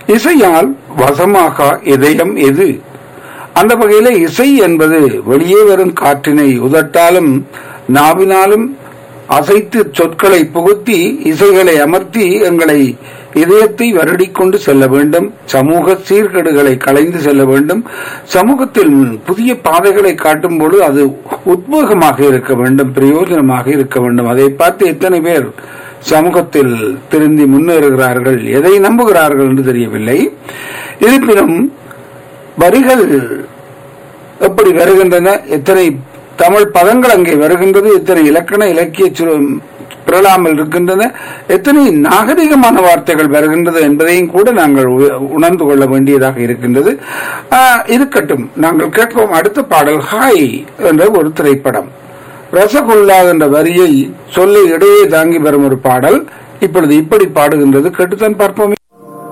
இசையால் வசமாக இதயம் எது அந்த வகையில இசை என்பது வெளியே வரும் காற்றினை உதட்டாலும் நாவினாலும் அசைத்து சொற்களை புகுத்தி இசைகளை அமர்த்தி எங்களை இதயத்தை வருடிக்கொண்டு செல்ல வேண்டும் சமூக சீர்கேடுகளை களைந்து செல்ல வேண்டும் சமூகத்தில் புதிய பாதைகளை காட்டும் பொழுது அது உத்வேகமாக இருக்க வேண்டும் பிரயோஜனமாக இருக்க வேண்டும் அதை பார்த்து எத்தனை பேர் சமூகத்தில் திருந்தி முன்னேறுகிறார்கள் எதை நம்புகிறார்கள் என்று தெரியவில்லை இருப்பினும் வரிகள் எப்படி வருகின்றன எத்தனை தமிழ் பதங்கள் அங்கே வருகின்றது எத்தனை இலக்கண இலக்கிய சு- பிறழாமல் இருக்கின்றன எத்தனை நாகரிகமான வார்த்தைகள் வருகின்றது என்பதையும் கூட நாங்கள் உ- உணர்ந்து கொள்ள வேண்டியதாக இருக்கின்றது ஆ, இருக்கட்டும் நாங்கள் கேட்போம் அடுத்த பாடல் ஹாய் என்ற ஒரு திரைப்படம் ரசகுல்லா என்ற வரியை சொல்லை இடையே தாங்கி வரும் ஒரு பாடல் இப்பொழுது இப்படி பாடுகின்றது கேட்டுத்தான் பார்ப்போம்